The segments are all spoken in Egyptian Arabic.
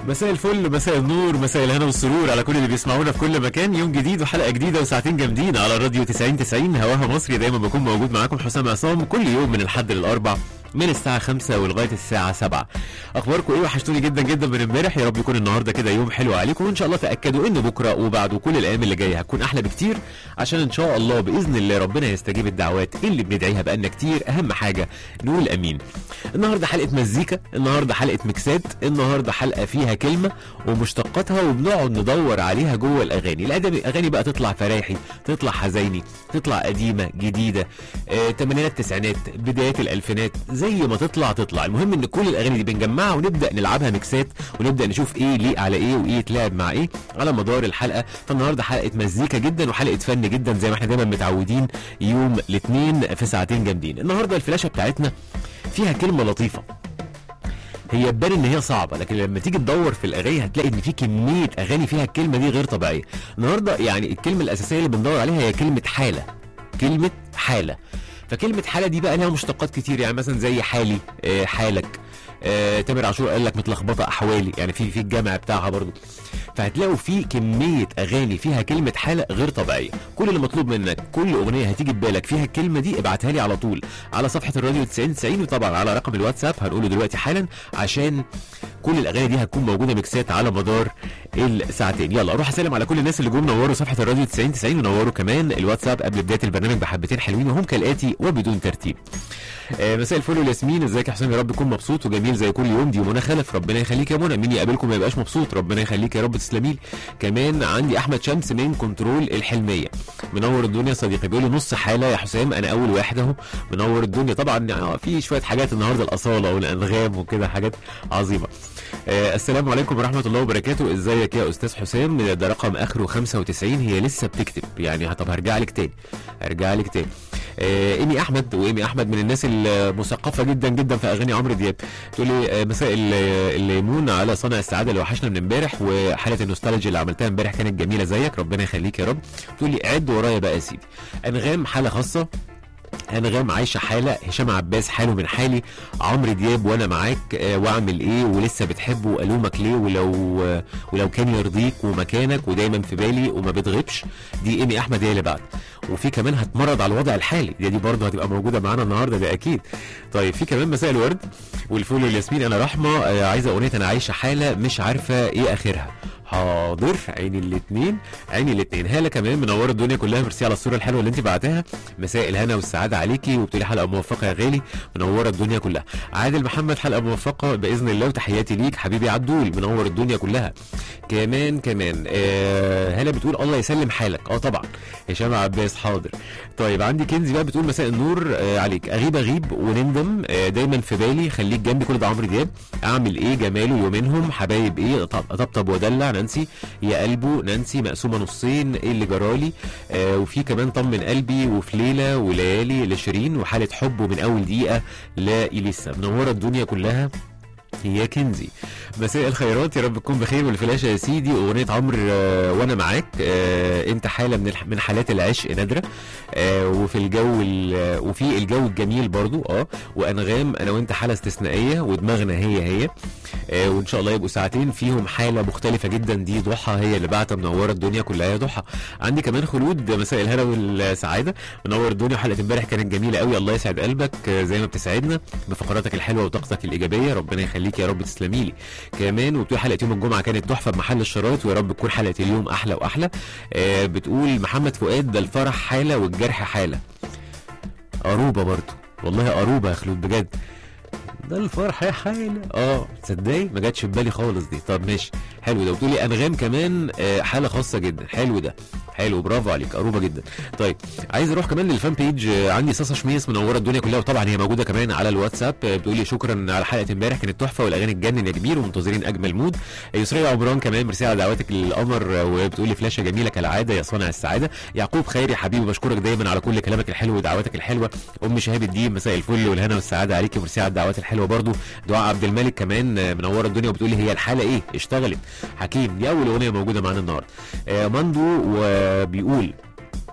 مساء الفل مساء النور مساء الهنا والسرور على كل اللي بيسمعونا في كل مكان يوم جديد وحلقه جديده وساعتين جامدين على الراديو 90 90 هواها مصري دايما بكون موجود معاكم حسام عصام كل يوم من الحد للاربع من الساعة 5 ولغاية الساعة 7 أخباركم إيه وحشتوني جدا جدا من امبارح يا رب يكون النهاردة كده يوم حلو عليكم وإن شاء الله تأكدوا إن بكرة وبعد وكل الأيام اللي جاية هتكون أحلى بكتير عشان إن شاء الله بإذن الله ربنا يستجيب الدعوات اللي بندعيها بقالنا كتير أهم حاجة نقول أمين النهاردة حلقة مزيكا النهاردة حلقة ميكسات النهاردة حلقة فيها كلمة ومشتقاتها وبنقعد ندور عليها جوه الأغاني الأغاني بقى تطلع فرايحي تطلع حزيني تطلع قديمة جديدة آه، تمانينات تسعينات بدايات الألفينات زي ما تطلع تطلع المهم ان كل الاغاني دي بنجمعها ونبدا نلعبها ميكسات ونبدا نشوف ايه ليه على ايه وايه يتلعب مع ايه على مدار الحلقه فالنهارده حلقه مزيكا جدا وحلقه فن جدا زي ما احنا دايما متعودين يوم الاثنين في ساعتين جامدين النهارده الفلاشه بتاعتنا فيها كلمه لطيفه هي تبان ان هي صعبه لكن لما تيجي تدور في الاغاني هتلاقي ان في كميه اغاني فيها الكلمه دي غير طبيعيه النهارده يعني الكلمه الاساسيه اللي بندور عليها هي كلمه حاله كلمه حاله فكلمه حاله دي بقى لها مشتقات كتير يعني مثلا زي حالي آه، حالك آه، تامر عاشور قال لك متلخبطه احوالي يعني في في الجامع بتاعها برضو فهتلاقوا في كميه اغاني فيها كلمه حاله غير طبيعيه كل اللي مطلوب منك كل اغنيه هتيجي في بالك فيها الكلمه دي ابعتها لي على طول على صفحه الراديو 90 90 وطبعا على رقم الواتساب هنقوله دلوقتي حالا عشان كل الاغاني دي هتكون موجوده ميكسات على مدار الساعتين يلا اروح اسلم على كل الناس اللي جم نوروا صفحه الراديو 90 90 ونوروا كمان الواتساب قبل بدايه البرنامج بحبتين حلوين وهم كالاتي وبدون ترتيب آه، مساء الفل والياسمين ازيك يا حسام يا رب تكون مبسوط وجميل زي كل يوم دي منى خلف ربنا يخليك يا منى مين يقابلكم ما يبقاش مبسوط ربنا يخليك يا رب تسلمي لي كمان عندي احمد شمس من كنترول الحلميه منور الدنيا صديقي بيقول لي نص حاله يا حسام انا اول واحد اهو منور الدنيا طبعا آه، في شويه حاجات النهارده الاصاله والانغام وكده حاجات عظيمه آه السلام عليكم ورحمه الله وبركاته ازيك يا استاذ حسام ده رقم اخره 95 هي لسه بتكتب يعني طب هرجع لك تاني هرجع لك تاني آه ايمي احمد وايمي احمد من الناس المثقفه جدا جدا في اغاني عمرو دياب تقول لي آه مساء ال- الليمون على صانع السعاده اللي وحشنا من امبارح وحاله النوستالجيا اللي عملتها امبارح كانت جميله زيك ربنا يخليك يا رب تقول لي عد ورايا بقى يا سيدي انغام حاله خاصه انغام عايشه حاله هشام عباس حاله من حالي عمرو دياب وانا معاك آه، واعمل ايه ولسه بتحبه والومك ليه ولو آه، ولو كان يرضيك ومكانك ودايما في بالي وما بتغيبش دي ايمي احمد هي اللي بعد وفي كمان هتمرض على الوضع الحالي دي, دي برضه هتبقى موجوده معانا النهارده ده اكيد طيب في كمان مساء الورد والفول والياسمين انا رحمه آه، عايزه اغنيه انا عايشه حاله مش عارفه ايه اخرها حاضر عيني الاثنين عيني الاثنين هاله كمان منوره الدنيا كلها ميرسي على الصوره الحلوه اللي انت بعتها مساء الهنا والسعاده عليكي وبتقولي حلقه موفقه يا غالي منوره الدنيا كلها عادل محمد حلقه موفقه باذن الله وتحياتي ليك حبيبي عدول منور الدنيا كلها كمان كمان آه هاله بتقول الله يسلم حالك اه طبعا هشام عباس حاضر طيب عندي كنزي بقى بتقول مساء النور آه عليك اغيب اغيب ونندم آه دايما في بالي خليك جنبي كل ده عمرو دياب اعمل ايه جماله يومينهم حبايب ايه طب- اطبطب وادلع نانسي يا قلبه نانسي مقسومه نصين ايه اللي جرالي آه وفي كمان طمن قلبي وفي ليله وليالي لشيرين وحاله حبه من اول دقيقه لإليسا منوره الدنيا كلها يا كنزي مساء الخيرات يا رب تكون بخير والفلاشه يا سيدي اغنيه عمرو آه، وانا معاك آه، انت حاله من الح- من حالات العشق نادره آه، وفي الجو ال- وفي الجو الجميل برضو اه وانغام انا وانت حاله استثنائيه ودماغنا هي هي آه، وان شاء الله يبقوا ساعتين فيهم حاله مختلفه جدا دي ضحى هي اللي بعت منوره الدنيا كلها يا ضحى عندي كمان خلود مساء الهنا والسعاده منور الدنيا حلقه امبارح كانت جميله قوي الله يسعد قلبك آه، زي ما بتسعدنا بفقراتك الحلوه وطاقتك الايجابيه ربنا يخليك يا رب تسلمي لي كمان وبتقول حلقه يوم الجمعه كانت تحفه بمحل الشرايط ويا رب تكون حلقه اليوم احلى واحلى آه بتقول محمد فؤاد ده الفرح حاله والجرح حاله قروبه برضو والله قروبه يا خلود بجد ده الفرح يا حاله اه تصدقي ما جاتش في بالي خالص دي طب ماشي حلو ده وتقولي انغام كمان آه، حاله خاصه جدا حلو ده حلو برافو عليك قروبه جدا طيب عايز اروح كمان للفان بيج آه، عندي صاصه شميس منوره الدنيا كلها وطبعا هي موجوده كمان على الواتساب آه، بتقولي شكرا على حلقه امبارح كانت تحفه والاغاني تجنن يا كبير ومنتظرين اجمل مود يسرية عمران كمان ميرسي على دعواتك للقمر آه، وبتقولي فلاشه جميله كالعاده يا صانع السعاده يعقوب خيري حبيبي بشكرك دايما على كل كلامك الحلو ودعواتك الحلوه ام شهاب الدين مساء الفل والهنا والسعاده عليكي ميرسي على الدعوات الحلوه برضو دعاء عبد الملك كمان آه، منوره الدنيا وبتقولي هي الحاله ايه اشتغلت حكيم دي اول اغنيه موجوده معانا النهارده آه، مندو وبيقول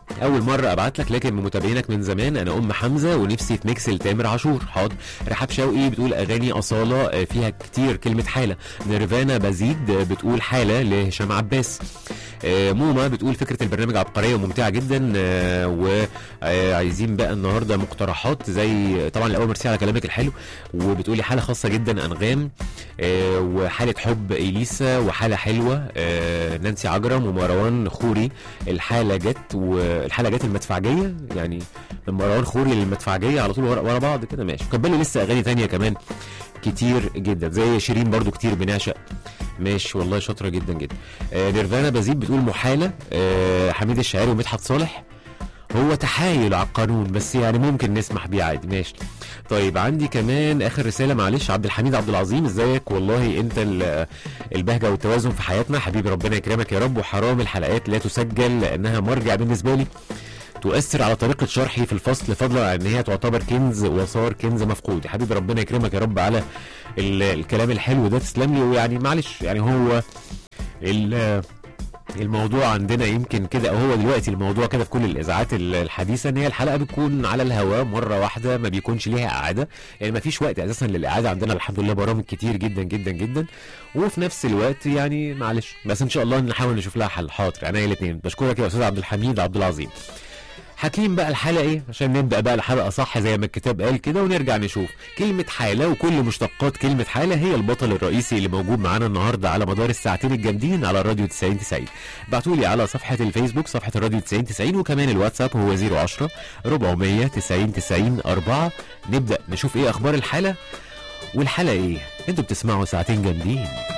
اول مره ابعت لك لكن من متابعينك من زمان انا ام حمزه ونفسي تميكس لتامر عاشور حاضر رحاب شوقي بتقول اغاني اصاله آه، فيها كتير كلمه حاله نيرفانا بزيد آه، بتقول حاله لهشام عباس آه، موما بتقول فكره البرنامج عبقريه وممتعه جدا وعايزين بقى النهارده مقترحات زي طبعا الاول ميرسي على كلامك الحلو وبتقولي حاله خاصه جدا انغام آه، وحاله حب اليسا وحاله حلوه آه، نانسي عجرم ومروان خوري الحاله جت والحاله جت المدفعجيه يعني من مروان خوري للمدفعجيه على طول ورا, ورا بعض كده ماشي وكان بالي لسه اغاني تانية كمان كتير جدا زي شيرين برضو كتير بنعشق ماشي والله شاطره جدا جدا آه نيرفانا بزيد بتقول محاله آه حميد الشاعري ومدحت صالح هو تحايل على القانون بس يعني ممكن نسمح بيه عادي ماشي طيب عندي كمان اخر رساله معلش عبد الحميد عبد العظيم ازيك والله انت ال- البهجه والتوازن في حياتنا حبيبي ربنا يكرمك يا رب وحرام الحلقات لا تسجل لانها مرجع بالنسبه لي تؤثر على طريقه شرحي في الفصل فضلا عن ان هي تعتبر كنز وصار كنز مفقود يا حبيبي ربنا يكرمك يا رب على ال- الكلام الحلو ده تسلم لي ويعني معلش يعني هو ال- الموضوع عندنا يمكن كده او هو دلوقتي الموضوع كده في كل الاذاعات ال- الحديثه ان هي الحلقه بتكون على الهواء مره واحده ما بيكونش ليها اعاده يعني ما فيش وقت اساسا للاعاده عندنا الحمد لله برامج كتير جدا جدا جدا وفي نفس الوقت يعني معلش بس ان شاء الله نحاول نشوف لها حل حاضر انا الاثنين بشكرك يا استاذ عبد الحميد عبد العظيم حكيم بقى الحلقه ايه عشان نبدا بقى الحلقه صح زي ما الكتاب قال كده ونرجع نشوف كلمه حاله وكل مشتقات كلمه حاله هي البطل الرئيسي اللي موجود معانا النهارده على مدار الساعتين الجامدين على الراديو 90 90 ابعتوا لي على صفحه الفيسبوك صفحه الراديو 90 90 وكمان الواتساب هو 010 400 90 90 4 نبدا نشوف ايه اخبار الحاله والحلقه ايه انتوا بتسمعوا ساعتين جامدين